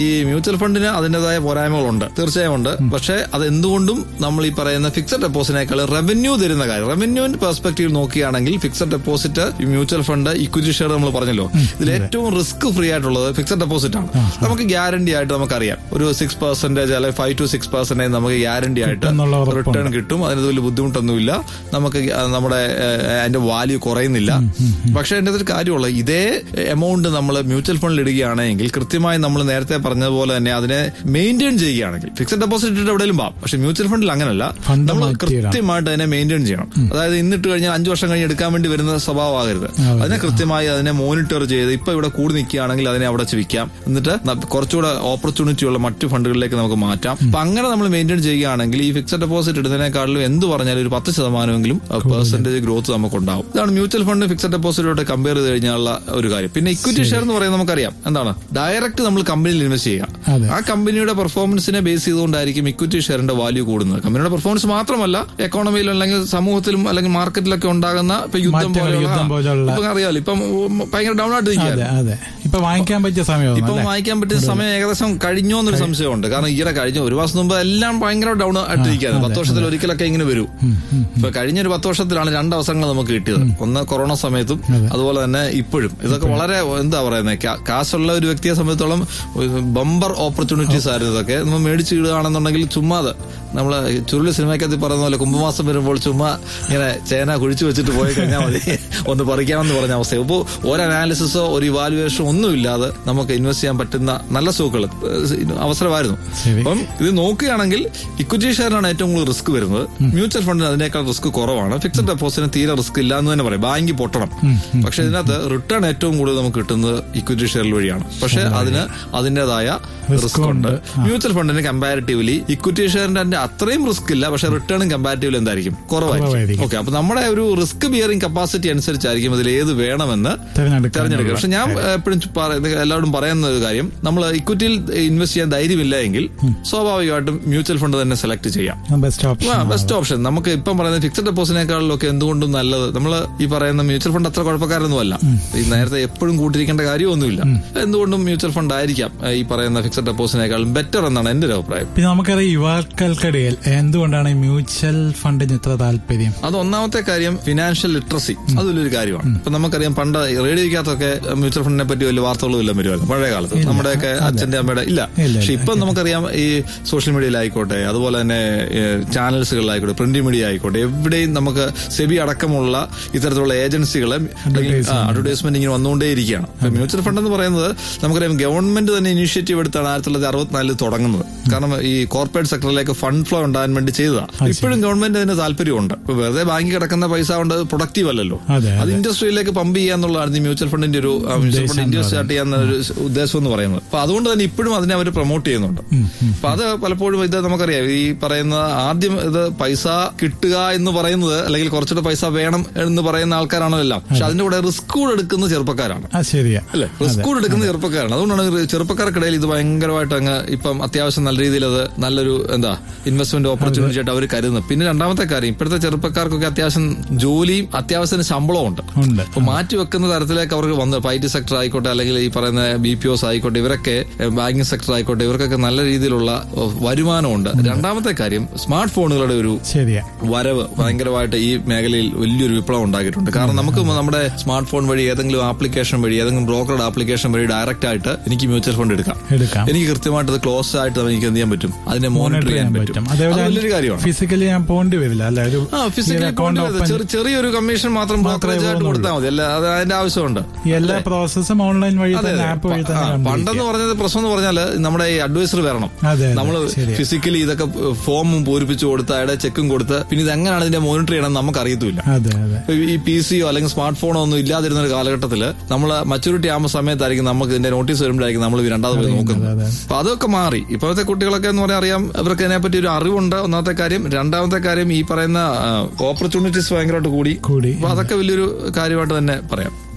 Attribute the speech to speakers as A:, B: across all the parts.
A: ഈ മ്യൂച്വൽ ഫണ്ടിന് അതിന്റേതായ പോരായ്മകളുണ്ട് തീർച്ചയായും ഉണ്ട് പക്ഷേ അത് എന്തുകൊണ്ടും നമ്മൾ ഈ പറയുന്ന ഫിക്സഡ് ഡെപ്പോസിറ്റിനേക്കാൾ റവന്യൂ തരുന്ന കാര്യം റവന്യൂവിന്റെ പെർസ്പെക്ടീവ് നോക്കുകയാണെങ്കിൽ ഫിക്സഡ് ഡെപ്പോസിറ്റ് ഈ മ്യൂച്വൽ ഫണ്ട് ഇക്വിറ്റി ഷെയർ നമ്മൾ പറഞ്ഞല്ലോ ഇതിൽ ഏറ്റവും റിസ്ക് ഫ്രീ ആയിട്ടുള്ളത് ഫിക്സഡ് ഡെപ്പോസിറ്റ് ആണ് നമുക്ക് ഗ്യാരണ്ടി ആയിട്ട് നമുക്കറിയാം ഒരു സിക്സ് പെർസെന്റേജ് അല്ലെങ്കിൽ ഫൈവ് ടു സിക്സ് പെർസെന്റേജ് നമുക്ക് ഗ്യാരണ്ടി ആയിട്ട്
B: കിട്ടുന്നുള്ള ഉറപ്പുണ്ട്.
A: റിട്ടേൺ കിട്ടും അതിന് വലിയ ബുദ്ധിമുട്ടൊന്നുമില്ല നമുക്ക് ആ നമ്മുടെ ഏഹ്, അതിന്റെ വാല്യൂ കുറയുന്നില്ല പക്ഷെ അതിന്റെ ഒരു കാര്യമുള്ള ഇതേ എമൗണ്ട് നമ്മൾ മ്യൂച്വൽ ഫണ്ടിൽ ഇടുകയാണെങ്കിൽ കൃത്യമായി നമ്മൾ നേരത്തെ പറഞ്ഞതുപോലെ തന്നെ അതിനെ മെയിൻറ്റെയിൻ ചെയ്യുകയാണെങ്കിൽ ഫിക്സഡ് ഡെപ്പോസിറ്റ് ഇട്ട് എവിടെയും പാം പക്ഷെ മ്യൂച്വൽ ഫണ്ടിൽ അങ്ങനല്ല
B: ഫണ്ട്
A: നമ്മൾ
B: മാറ്റിയിടാം.
A: കൃത്യമായിട്ട് അതിനെ മെയിൻറ്റെയിൻ ചെയ്യണം അതായത് ഇന്നിട്ട് കഴിഞ്ഞാൽ അഞ്ചു വർഷം കഴിഞ്ഞ് എടുക്കാൻ വേണ്ടി വരുന്ന സ്വഭാവമാകരുത് അതിനെ കൃത്യമായി അതിനെ മോണിറ്റർ ചെയ്ത് ഇപ്പൊ ഇവിടെ കൂടി നിൽക്കുകയാണെങ്കിൽ അതിനെ അവിടെ വെച്ച് വിൽക്കാം എന്നിട്ട് ന- കുറച്ചുകൂടെ ഓപ്പർച്യൂണിറ്റി ഉള്ള മറ്റു ഫണ്ടുകളിലേക്ക് നമുക്ക് മാറ്റാം അപ്പൊ അങ്ങനെ നമ്മൾ മെയിൻറ്റെയിൻ ചെയ്യുകയാണെങ്കിൽ ഈ ഫിക്സഡ് ഡെപ്പോസിറ്റ് ഇടുന്നതിനേക്കാളും എന്ത് പറഞ്ഞാലും ഒരു പത്ത് ശതമാനമെങ്കിലും പെർസെന്റേജ് ഗ്രോത്ത് നമുക്ക് ഉണ്ടാവും ഇതാണ് മ്യൂച്വൽ ഫണ്ട് ഫിക്സഡ് ഡെപ്പോസിറ്റോട്ട് കമ്പയർ ചെയ്ത് കഴിഞ്ഞാലുള്ള ഒരു കാര്യം പിന്നെ ഇക്വിറ്റി ഷെയർ എന്ന് പറയുന്നത് നമുക്കറിയാം എന്താണ് ഡയറക്റ്റ് നമ്മൾ കമ്പനിയിൽ ഇൻവെസ്റ്റ്
B: അതെ.
A: ചെയ്യുക ആ കമ്പനിയുടെ പെർഫോമൻസിനെ ബേസ് ചെയ്തുകൊണ്ടായിരിക്കും ഇക്വിറ്റി ഷെയറിന്റെ വാല്യൂ കൂടുന്നത് കമ്പനിയുടെ പെർഫോമൻസ് മാത്രമല്ല എക്കോണമിയിലും അല്ലെങ്കിൽ സമൂഹത്തിലും അല്ലെങ്കിൽ മാർക്കറ്റിലൊക്കെ ഉണ്ടാകുന്ന ഇപ്പൊ യുദ്ധം
B: മാറ്റങ്ങൾ,
A: പോലെയുള്ള
B: യുദ്ധം പോലെയുള്ള-
A: ഇപ്പൊ അറിയാലോ ഇപ്പം ഉം, ഭയങ്കര ഡൗൺ ആയിട്ട് നിൽക്കുക
B: അതെ അതെ ഇപ്പൊ വാങ്ങിക്കാൻ പറ്റിയ സമയമാണ്
A: ഇപ്പം
B: അല്ലേ
A: വായിക്കാൻ പറ്റുന്ന സമയം ഏകദേശം കഴിഞ്ഞോ എന്നൊരു സംശയമുണ്ട് കാരണം ഈയിടെ കഴിഞ്ഞ ഒരു മാസം മുമ്പ് എല്ലാം ഭയങ്കര ഡൗൺ ആയിട്ടിരിക്കുകയാണ് പത്ത് വർഷത്തിൽ ഒരിക്കലൊക്കെ ഇങ്ങനെ വരും ഇപ്പൊ കഴിഞ്ഞ ഒരു പത്ത് വർഷത്തിലാണ് രണ്ട് അവസരങ്ങൾ നമുക്ക് കിട്ടിയത് ഒന്ന് കൊറോണ സമയത്തും അതുപോലെ തന്നെ ഇപ്പോഴും ഇതൊക്കെ വളരെ എന്താ പറയുന്നത് കാ- കാശുള്ള ഒരു വ്യക്തിയെ സംബന്ധിച്ചോളം ബമ്പർ ഓപ്പർച്യൂണിറ്റീസ് ആയിരുന്നു ഇതൊക്കെ നമ്മൾ മേടിച്ച് ഇടുകയാണെന്നുണ്ടെങ്കിൽ ചുമ്മാതെ നമ്മള് ചുരുളി സിനിമയ്ക്കകത്ത് പറയുന്ന പോലെ കുംഭമാസം വരുമ്പോൾ ചുമ്മാ ഇങ്ങനെ ചേന കുഴിച്ചു വെച്ചിട്ട് പോയി കഴിഞ്ഞാൽ മതി ഒന്ന് പറിക്കാമെന്ന് പറഞ്ഞ അവസ്ഥ ഇപ്പോൾ ഒരു അനാലിസിസോ ഒരു ഇവാലുവേഷനോ ഒന്നുമില്ലാതെ നമുക്ക് ഇൻവെസ്റ്റ് ചെയ്യാൻ പറ്റുന്ന നല്ല സ്റ്റോക്കുകൾ അവസരമായിരുന്നു
B: ശരി.
A: അപ്പം ഇത് നോക്കുകയാണെങ്കിൽ ഇക്വിറ്റി ഷെയറിനാണ് ഏറ്റവും കൂടുതൽ റിസ്ക് വരുന്നത് മ്യൂച്വൽ ഫണ്ടിന് അതിനേക്കാൾ റിസ്ക് കുറവാണ് ഫിക്സഡ് ഡെപ്പോസിറ്റിന് തീരെ റിസ്ക് ഇല്ല എന്ന് തന്നെ പറയാം ബാങ്ക് പൊട്ടണം പക്ഷെ ഇതിനകത്ത് റിട്ടേൺ ഏറ്റവും കൂടുതൽ നമുക്ക് കിട്ടുന്നത് ഇക്വിറ്റി ഷെയറിൽ വഴിയാണ് പക്ഷെ അതിന് അതിന്റേതായ റിസ്ക് ഉണ്ട് മ്യൂച്വൽ ഫണ്ടിന് കമ്പാരിറ്റീവ്ലി ഇക്വിറ്റി ഷെയറിന്റെ അതിന്റെ അത്രയും റിസ്ക് ഇല്ല പക്ഷെ റിട്ടേണും കമ്പാരിറ്റീവ്ലി എന്തായിരിക്കും കുറവായിരിക്കും
B: കുറവായിരിക്കും.
A: ഓക്കെ അപ്പൊ നമ്മുടെ ഒരു റിസ്ക് ബിയറിംഗ് കപ്പാസിറ്റി അനുസരിച്ചായിരിക്കും ഇതിൽ ഏത് വേണമെന്ന്
B: തിരഞ്ഞെടുക്കാൻ
A: തെരഞ്ഞെടുക്കുക പക്ഷെ ഞാൻ എപ്പോഴും എല്ലാവരും പറയുന്ന ഒരു കാര്യം നമ്മൾ ഇക്വിറ്റിയിൽ ഇൻവെസ്റ്റ് ചെയ്യാൻ ധൈര്യമില്ല എങ്കിൽ സ്വാഭാവികമായിട്ടും മ്യൂച്വൽ ഫണ്ട് തന്നെ സെലക്ട് ചെയ്യാം
B: ബെസ്റ്റ് ഓപ്ഷൻ
A: ബെസ്റ്റ് ഓപ്ഷൻ നമുക്ക് ഇപ്പം പറയുന്ന ഫിക്സഡ് ഡെപ്പോസിറ്റിനേക്കാളും ഒക്കെ എന്തുകൊണ്ടും നല്ലത് നമ്മൾ ഈ പറയുന്ന മ്യൂച്വൽ ഫണ്ട് അത്ര കുഴപ്പക്കാരൊന്നുമല്ല ഈ നേരത്തെ എപ്പോഴും കൂട്ടിരിക്കേണ്ട കാര്യമൊന്നുമില്ല എന്തുകൊണ്ടും മ്യൂച്വൽ ഫണ്ട് ആയിരിക്കാം ഏഹ് ഈ പറയുന്ന ഫിക്സഡ് ഡെപ്പോസിറ്റിനേക്കാളും ബെറ്റർ എന്നാണ് എന്റെ ഒരു അഭിപ്രായം
B: പിന്നെ നമുക്കറിയാം യുവാക്കൾക്കിടയിൽ എന്തുകൊണ്ടാണ് ഈ മ്യൂച്വൽ ഫണ്ടിന് ഇത്ര താല്പര്യം
A: അത് ഒന്നാമത്തെ കാര്യം ഫിനാൻഷ്യൽ ലിറ്ററസി അത് വലിയൊരു കാര്യമാണ് ഇപ്പൊ നമുക്കറിയാം പണ്ട് റേഡിയോയ്ക്കകത്തൊക്കെ മ്യൂച്വൽ ഫണ്ടിനെ പറ്റി വലിയ വാർത്തകളും എല്ലാം വരുമായിരുന്നു പഴയ കാലത്ത് നമ്മുടെയൊക്കെ അച്ഛന്റെ അമ്മയുടെ ഇല്ല
B: ഇല്ല,
A: പക്ഷെ ഇപ്പം നമുക്കറിയാം ഈ സോഷ്യൽ മീഡിയയിലായിക്കോട്ടെ അതുപോലെ തന്നെ ചാനൽസുകളിലായിക്കോട്ടെ പ്രിന്റ് മീഡിയ ആയിക്കോട്ടെ എവിടെയും നമുക്ക് സെബി അടക്കമുള്ള ഇത്തരത്തിലുള്ള ഏജൻസികളെ അഡ്വർടൈസ്മെന്റ് ഇങ്ങനെ വന്നുകൊണ്ടേയിരിക്കുകയാണ് ഇപ്പൊ മ്യൂച്വൽ ഫണ്ട് എന്ന് പറയുന്നത് നമുക്കറിയാം ഗവൺമെന്റ് തന്നെ ഇനിഷ്യേറ്റീവ് എടുത്താണ് ആയിരത്തി തൊള്ളായിരത്തി അറുപത്തിനാലിൽ തുടങ്ങുന്നത് കാരണം ഈ കോർപ്പറേറ്റ് സെക്ടറിലേക്ക് ഫണ്ട് ഫ്ലോ ഉണ്ടാകാൻ വേണ്ടി ചെയ്തതാണ് ഇപ്പോഴും ഗവൺമെന്റ് അതിന് താല്പര്യമുണ്ട് ഇപ്പൊ വെറുതെ ബാങ്കിൽ കിടക്കുന്ന പൈസ കൊണ്ട് പ്രൊഡക്റ്റീവ് അല്ലല്ലോ
B: അതെ,
A: അത് ഇൻഡസ്ട്രിയിലേക്ക് പമ്പ് ചെയ്യാന്നുള്ളതാണ് ഈ മ്യൂച്വൽ ഫണ്ടിന്റെ ഒരു ആ, മ്യൂച്വൽ ഫണ്ട് ഇന്ത്യ സ്റ്റാർട്ട് ചെയ്യാന്ന ഒരു ഉദ്ദേശം എന്ന് പറയുന്നത് അപ്പൊ അതുകൊണ്ട് തന്നെ ഇപ്പോഴും അതിനെ അവർ പ്രൊമോട്ട് ചെയ്യുന്നുണ്ട് അപ്പൊ അത് പലപ്പോഴും ഇത് നമുക്കറിയാം ഈ പറയുന്ന ആദ്യം ഇത് പൈസ കിട്ടുക എന്ന് പറയുന്നത് അല്ലെങ്കിൽ കുറച്ചുകൂടെ പൈസ വേണം എന്ന് പറയുന്ന ആൾക്കാരാണോ എല്ലാം പക്ഷെ അതിന്റെ കൂടെ റിസ്ക് കൂടെ എടുക്കുന്ന ചെറുപ്പക്കാരാണ്
B: ആ ശരിയാ
A: അല്ലെ റിസ്ക് കൂടെ എടുക്കുന്ന ചെറുപ്പക്കാരാണ് അതുകൊണ്ടാണ് ഈ ചെറുപ്പക്കാർക്കിടയിൽ ഇത് ഭയങ്കരമായിട്ട് അങ്ങ് ഇപ്പം അത്യാവശ്യം നല്ല രീതിയിൽ അത് നല്ലൊരു എന്താ ഇൻവെസ്റ്റ്മെന്റ് ഓപ്പർച്യൂണിറ്റി ആയിട്ട് അവർ കരുതുന്നത് പിന്നെ രണ്ടാമത്തെ കാര്യം ഇപ്പോഴത്തെ ചെറുപ്പക്കാർക്കൊക്കെ അത്യാവശ്യം ജോലിയും അത്യാവശ്യത്തിന് ശമ്പളവും ഉണ്ട്
B: ഉണ്ട്
A: അപ്പൊ മാറ്റി വെക്കുന്ന തരത്തിലേക്ക് അവർക്ക് വന്നു ഐ ടി സെക്ടർ ആയിക്കോട്ടെ അല്ലെങ്കിൽ ഈ പറയുന്ന ബി പി ഒസ് ആയിക്കോട്ടെ ഇവരൊക്കെ ബാങ്കിങ് സെക്ടർ ആയിക്കോട്ടെ ഇവർക്കൊക്കെ നല്ല രീതിയിലുള്ള ഏഹ്, വരുമാനമുണ്ട് രണ്ടാമത്തെ കാര്യം സ്മാർട്ട് ഫോണുകളുടെ ഒരു
B: ശരിയാ
A: വരവ് ഭയങ്കരമായിട്ട് ഈ മേഖലയിൽ വലിയൊരു വിപ്ലവം ഉണ്ടാക്കിയിട്ടുണ്ട് കാരണം നമുക്ക് നമ്മുടെ സ്മാർട്ട് ഫോൺ വഴി ഏതെങ്കിലും ആപ്ലിക്കേഷൻ വഴി ഏതെങ്കിലും ബ്രോക്കറുടെ ആപ്ലിക്കേഷൻ വഴി ഡയറക്റ്റ് ആയിട്ട് എനിക്ക് മ്യൂച്വൽ ഫണ്ട് എടുക്കാം
B: എടുക്കാം
A: എനിക്ക് കൃത്യമായിട്ട് അത് ക്ലോസ് ആയിട്ട് എനിക്ക് എന്ത് ചെയ്യാൻ പറ്റും അതിനെ മോണിറ്റർ ചെയ്യാൻ പറ്റും അത് വലിയൊരു കാര്യമാണ്
B: ഫിസിക്കലി ഞാൻ പോകേണ്ടി വരില്ല അല്ലെ ഒരു
A: ആ ഫിസിക്കലി
B: അക്കൗണ്ട് ഓപ്പൺ
A: ചെറിയൊരു കമ്മീഷൻ മാത്രം ബ്രോക്കറേജ് ആയിട്ട് കൊടുത്താൽ മതി അല്ല അത് അതിന്റെ ആവശ്യമുണ്ട്
B: എല്ലാ പ്രോസസ്സും ഓൺലൈൻ വഴി
A: അതെ,
B: തന്നെ
A: അതെ.
B: ആപ്പ് വഴി
A: ആ,
B: തന്നെ കംപ്ലീറ്റ്
A: പണ്ടെന്ന് പറഞ്ഞത് പ്രശ്നം എന്ന് പറഞ്ഞാല് നമ്മുടെ ഈ അഡ്വൈസർ വരണം
B: അതെ, അതെ,
A: നമ്മൾ
B: ശരിയാ.
A: ഫിസിക്കലി ഇതൊക്കെ ഫോമും പൂരിപ്പിച്ചു കൊടുത്ത് അയാളുടെ ചെക്കും കൊടുത്ത് പിന്നെ ഇത് എങ്ങനെയാണ് ഇതിന്റെ മോണിറ്റർ ചെയ്യണം നമുക്ക് അറിയത്തില്ല
B: അതെ അതെ
A: ഇപ്പൊ ഈ പി സിയോ അല്ലെങ്കിൽ സ്മാർട്ട് ഫോണോ ഒന്നും ഇല്ലാതിരുന്ന ഒരു കാലഘട്ടത്തിൽ നമ്മൾ മച്ചൂരിറ്റി ആകുന്ന സമയത്തായിരിക്കും നമുക്ക് ഇതിന്റെ നോട്ടീസ് വരുമ്പോഴായിരിക്കും നമ്മൾ രണ്ടാമത് പോയി നോക്കുന്നത്
B: അതെ.
A: അപ്പൊ അതൊക്കെ മാറി ഇപ്പോഴത്തെ കുട്ടികളൊക്കെ എന്ന് പറയാൻ അറിയാം അവർക്ക് അതിനെപ്പറ്റി ഒരു അറിവുണ്ട് ഒന്നാമത്തെ കാര്യം രണ്ടാമത്തെ കാര്യം ഈ പറയുന്ന ഓപ്പർച്യൂണിറ്റീസ് ഭയങ്കരമായിട്ട് കൂടി
B: കൂടി
A: അപ്പൊ അതൊക്കെ വലിയൊരു കാര്യമായിട്ട് തന്നെ പറയാം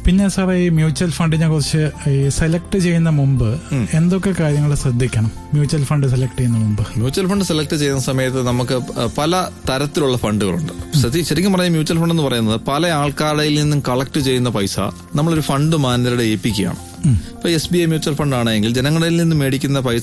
B: പിന്നെ സാറേ ഈ മ്യൂച്വൽ ഫണ്ടിനെ കുറിച്ച് ഈ സെലക്ട് ചെയ്യുന്ന മുമ്പ് എന്തൊക്കെ കാര്യങ്ങൾ ശ്രദ്ധിക്കണം മ്യൂച്വൽ ഫണ്ട് സെലക്ട് ചെയ്യുന്ന മുമ്പ്
A: മ്യൂച്വൽ ഫണ്ട് സെലക്ട് ചെയ്യുന്ന സമയത്ത് നമുക്ക് പല തരത്തിലുള്ള ഫണ്ടുകളുണ്ട് ശ്രദ്ധി ശരിക്കും പറഞ്ഞാൽ മ്യൂച്വൽ ഫണ്ട് എന്ന് പറയുന്നത് പല ആൾക്കാരുടെ നിന്നും കളക്ട് ചെയ്യുന്ന പൈസ നമ്മളൊരു ഫണ്ട് മാനേജറുടെ ഏൽപ്പിക്കുകയാണ് ഇപ്പൊ S B I mutual fund ആണെങ്കിൽ ജനങ്ങളിൽ നിന്ന് മേടിക്കുന്ന പൈസ